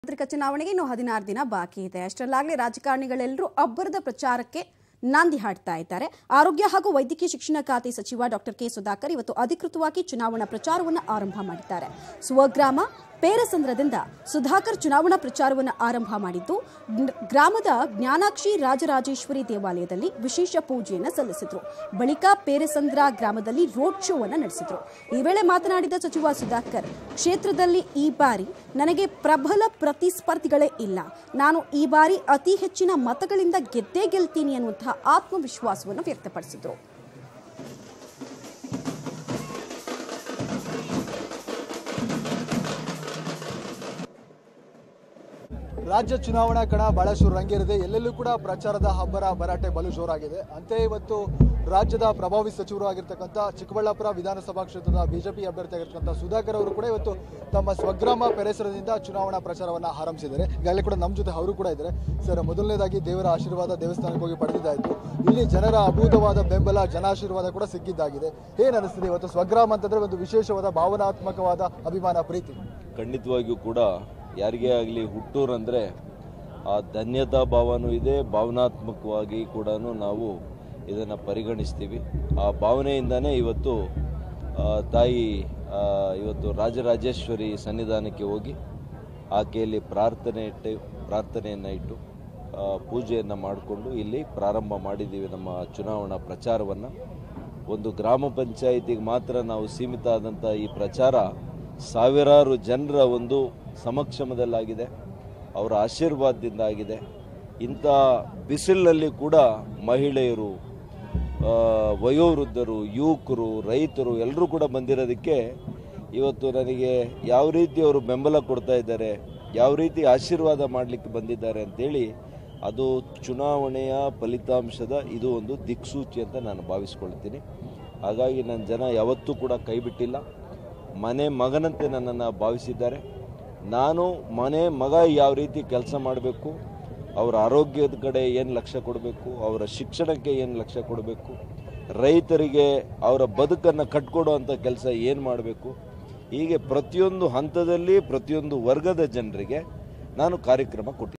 ಸಾರ್ವತ್ರಿಕ ಚುನಾವಣೆಗೆ ಇನ್ನು ಹದಿನಾರು ದಿನ ಬಾಕಿ ಇದೆ ಅಷ್ಟರಲ್ಲಾಗಲೇ ರಾಜಕಾರಣಿಗಳೆಲ್ಲರೂ ಅಬ್ಬರದ ಪ್ರಚಾರಕ್ಕೆ ನಾಂದಿ ಹಾಡ್ತಾ ಇದ್ದಾರೆ ಆರೋಗ್ಯ ಹಾಗೂ ವೈದ್ಯಕೀಯ ಶಿಕ್ಷಣ ಖಾತೆ ಸಚಿವ ಡಾಕ್ಟರ್ ಕೆ ಸುಧಾಕರ್ ಇವತ್ತು ಅಧಿಕೃತವಾಗಿ ಚುನಾವಣಾ ಪ್ರಚಾರವನ್ನು ಆರಂಭ ಮಾಡಿದ್ದಾರೆ ಸ್ವಗ್ರಾಮ ಪೇರಸಂದ್ರದಿಂದ ಸುಧಾಕರ್ ಚುನಾವಣಾ ಪ್ರಚಾರವನ್ನು ಆರಂಭ ಮಾಡಿದ್ದು ನ್- ಗ್ರಾಮದ ಜ್ಞಾನಾಕ್ಷಿ ರಾಜರಾಜೇಶ್ವರಿ ದೇವಾಲಯದಲ್ಲಿ ವಿಶೇಷ ಪೂಜೆಯನ್ನು ಸಲ್ಲಿಸಿದ್ರು ಬಳಿಕ ಪೇರಸಂದ್ರ ಗ್ರಾಮದಲ್ಲಿ ರೋಡ್ ಶೋವನ್ನು ನಡೆಸಿದ್ರು ಈ ವೇಳೆ ಮಾತನಾಡಿದ ಸಚಿವ ಸುಧಾಕರ್ ಕ್ಷೇತ್ರದಲ್ಲಿ ಈ ಬಾರಿ ನನಗೆ ಪ್ರಬಲ ಪ್ರತಿಸ್ಪರ್ಧಿಗಳೇ ಇಲ್ಲ ನಾನು ಈ ಬಾರಿ ಅತಿ ಹೆಚ್ಚಿನ ಮತಗಳಿಂದ ಗೆದ್ದೇ ಗೆಲ್ತೀನಿ ಅನ್ನುವಂತಹ ಆತ್ಮವಿಶ್ವಾಸವನ್ನು ವ್ಯಕ್ತಪಡಿಸಿದ್ರು ರಾಜ್ಯ ಚುನಾವಣಾ ಕಣ ಬಹಳಷ್ಟು ರಂಗೇರಿದೆ ಎಲ್ಲೆಲ್ಲೂ ಕೂಡ ಪ್ರಚಾರದ ಹಬ್ಬರ ಭರಾಟೆ ಬಲು ಜೋರಾಗಿದೆ ಅಂತೆಯೇ ಇವತ್ತು ರಾಜ್ಯದ ಪ್ರಭಾವಿ ಸಚಿವರು ಆಗಿರ್ತಕ್ಕಂಥ ಚಿಕ್ಕಬಳ್ಳಾಪುರ ವಿಧಾನಸಭಾ ಕ್ಷೇತ್ರದ ಬಿಜೆಪಿ ಅಭ್ಯರ್ಥಿ ಆಗಿರ್ತಕ್ಕಂಥ ಸುಧಾಕರ್ ಅವರು ಕೂಡ ಇವತ್ತು ತಮ್ಮ ಸ್ವಗ್ರಾಮ ಪೆರೇಸರದಿಂದ ಚುನಾವಣಾ ಪ್ರಚಾರವನ್ನು ಆರಂಭಿಸಿದ್ದಾರೆ ಈಗಾಗಲೇ ಕೂಡ ನಮ್ಮ ಜೊತೆ ಅವರು ಕೂಡ ಇದ್ದಾರೆ ಸರ್ ಮೊದಲನೇದಾಗಿ ದೇವರ ಆಶೀರ್ವಾದ ದೇವಸ್ಥಾನಕ್ಕೆ ಹೋಗಿ ಪಡೆದಿದ್ದಾಯಿತು ಇಲ್ಲಿ ಜನರ ಅಭೂತವಾದ ಬೆಂಬಲ ಜನಾಶೀರ್ವಾದ ಕೂಡ ಸಿಕ್ಕಿದ್ದಾಗಿದೆ ಏನ್ ಅನಿಸ್ತಿದೆ ಇವತ್ತು ಸ್ವಗ್ರಾಮ ಅಂತಂದ್ರೆ ಒಂದು ವಿಶೇಷವಾದ ಭಾವನಾತ್ಮಕವಾದ ಅಭಿಮಾನ ಪ್ರೀತಿ ಖಂಡಿತವಾಗಿಯೂ ಕೂಡ ಯಾರಿಗೇ ಆಗಲಿ ಹುಟ್ಟೂರು ಅಂದರೆ ಆ ಧನ್ಯತಾ ಭಾವನೂ ಇದೆ ಭಾವನಾತ್ಮಕವಾಗಿ ಕೂಡ ನಾವು ಇದನ್ನು ಪರಿಗಣಿಸ್ತೀವಿ ಆ ಭಾವನೆಯಿಂದನೇ ಇವತ್ತು ಆ, ತಾಯಿ ಆ, ಇವತ್ತು ರಾಜರಾಜೇಶ್ವರಿ ಸನ್ನಿಧಾನಕ್ಕೆ ಹೋಗಿ ಆಕೆಯಲ್ಲಿ ಪ್ರಾರ್ಥನೆ ಇಟ್ಟು ಪ್ರಾರ್ಥನೆಯನ್ನು ಇಟ್ಟು ಆ, ಪೂಜೆಯನ್ನು ಮಾಡಿಕೊಂಡು ಇಲ್ಲಿ ಪ್ರಾರಂಭ ಮಾಡಿದ್ದೀವಿ ನಮ್ಮ ಚುನಾವಣಾ ಪ್ರಚಾರವನ್ನು ಒಂದು ಗ್ರಾಮ ಪಂಚಾಯಿತಿಗೆ ಮಾತ್ರ ನಾವು ಸೀಮಿತ ಆದಂಥ ಈ ಪ್ರಚಾರ ಸಾವಿರಾರು ಜನರ ಒಂದು ಸಮಕ್ಷಮದಲ್ಲಾಗಿದೆ ಅವರ ಆಶೀರ್ವಾದದಿಂದ ಆಗಿದೆ ಇಂಥ ಬಿಸಿಲಿನಲ್ಲಿ ಕೂಡ ಮಹಿಳೆಯರು ಆ, ವಯೋವೃದ್ಧರು ಯುವಕರು ರೈತರು ಎಲ್ಲರೂ ಕೂಡ ಬಂದಿರೋದಕ್ಕೆ ಇವತ್ತು ನನಗೆ ಯಾವ ರೀತಿ ಅವರು ಬೆಂಬಲ ಕೊಡ್ತಾ ಇದ್ದಾರೆ ಯಾವ ರೀತಿ ಆಶೀರ್ವಾದ ಮಾಡಲಿಕ್ಕೆ ಬಂದಿದ್ದಾರೆ ಅಂತೇಳಿ ಅದು ಚುನಾವಣೆಯ ಫಲಿತಾಂಶದ ಇದು ಒಂದು ದಿಕ್ಸೂಚಿ ಅಂತ ನಾನು ಭಾವಿಸ್ಕೊಳ್ತೀನಿ ಹಾಗಾಗಿ ನನ್ನ ಜನ ಯಾವತ್ತೂ ಕೂಡ ಕೈ ಬಿಟ್ಟಿಲ್ಲ ಮನೆ ಮಗನಂತೆ ನನ್ನನ್ನು ಭಾವಿಸಿದ್ದಾರೆ ನಾನು ಮನೆ ಮಗ ಯಾವ ರೀತಿ ಕೆಲಸ ಮಾಡಬೇಕು ಅವರ ಆರೋಗ್ಯದ ಕಡೆ ಏನು ಲಕ್ಷ್ಯ ಕೊಡಬೇಕು ಅವರ ಶಿಕ್ಷಣಕ್ಕೆ ಏನು ಲಕ್ಷ್ಯ ಕೊಡಬೇಕು ರೈತರಿಗೆ ಅವರ ಬದುಕನ್ನು ಕಟ್ಕೊಡುವಂಥ ಕೆಲಸ ಏನು ಮಾಡಬೇಕು ಹೀಗೆ ಪ್ರತಿಯೊಂದು ಹಂತದಲ್ಲಿ ಪ್ರತಿಯೊಂದು ವರ್ಗದ ಜನರಿಗೆ ನಾನು ಕಾರ್ಯಕ್ರಮ ಕೊಟ್ಟಿದ್ದೀನಿ